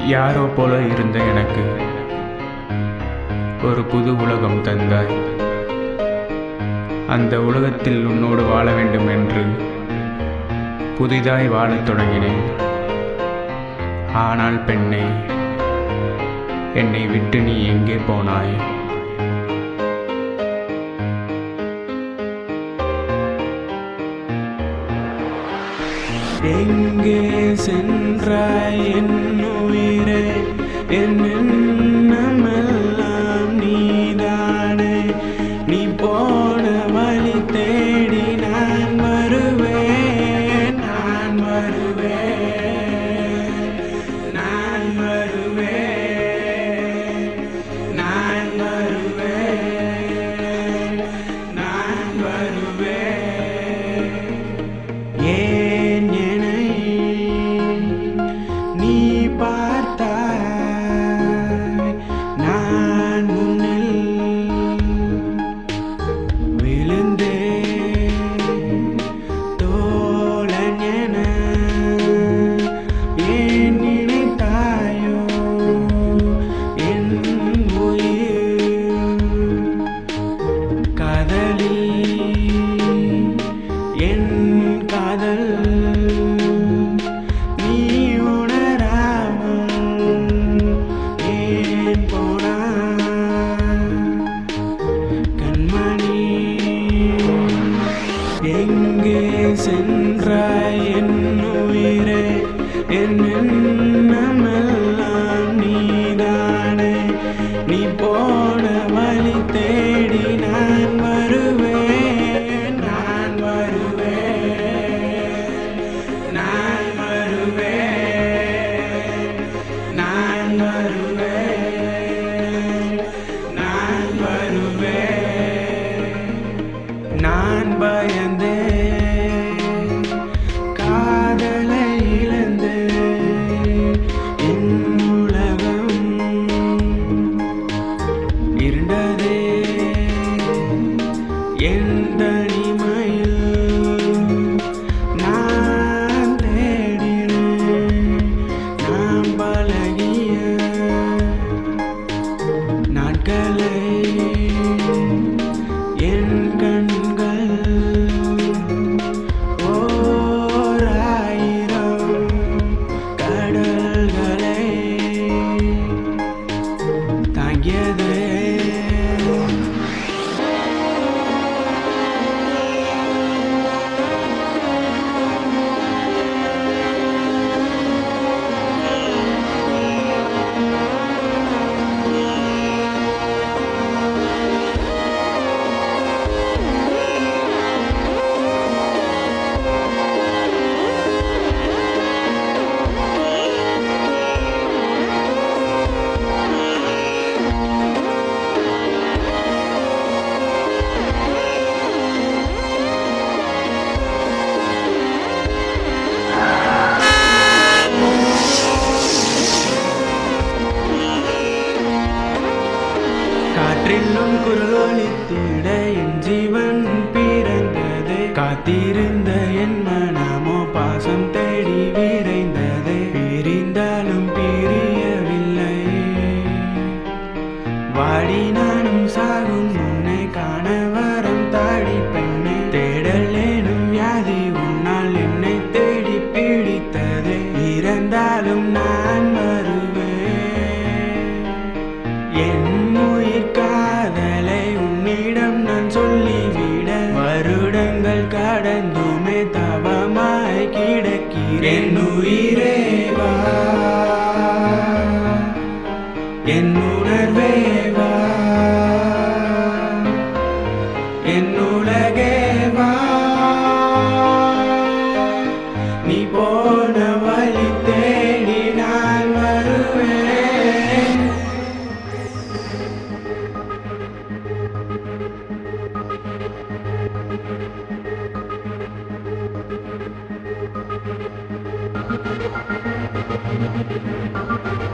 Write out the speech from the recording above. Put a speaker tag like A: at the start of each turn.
A: யாரோ போல இருந்த எனக்கு ஒரு புது உலகம் தந்தாய் அந்த உலகத்தில் உன்னோடு வாழ வேண்டும் என்று புதிதாய் வாழத் தொடங்கினேன் ஆனால் பெண்ணே என்னை விட்டு நீ எங்கே போனாய்
B: எங்கே சென்றாய் என் உயிரே என் எண்ணமெல்லாம் நீதானே நீ போன வழி தேடி நான் வருவேன் நான் வருவேன் நான் வருவேன் நான் வருவேன் நான் வருவேன் ஏன் என்னை நீ பார்த்தாய் நான் முன்னில் விழுந்தேன் தோழன் என ஏன் நினைத்தாயோ என் உயிர் காதலி என் காதல் நீ உணராமல் ஏன் போனாய் கண்மணி எங்கே சென்றாய் என் உயிரே என் எண்ணமெல்லாம் நீதானே நீ போன வழி தேடி நான் வருவேன் நான் வருவேன் நான் வருவேன் நான் வருவேன் நான் வருவேன் நான் பயந்தேன் காதலை இழந்தேன் என் உலகம் இருண்டதே என் தனிமையில் நான் தேடினேன் நான் பழகிய நாட்களை என் கண்கள் ஓர் ஆயிரம் கடல்களை தாங்கியதே காற்றிலும் குரலொலித்திட என் ஜீவன் பிறந்தது காத்திருந்த என் மனமோ பாசம் தேடி விரைந்தது பிரிந்தாலும் பிரியவில்லை வாடி நானும் சாகும் உன்னை காண வரம் தாடி பெண்ணை தேடல் எனும் வியாதி உன்னால் என்னை தேடி பிடித்தது இறந்தாலும் நான் வருவேன் என் உயிர் காதலை உன்னிடம் நான் சொல்லிவிட வருடங்கள் கடந்துமே தவமாய் கிடக்கிறேன் உயிரே வா என் உணர்வே வா என் உலகே வா நீ போன வழி தேடி நான் வருவேன்
C: Thank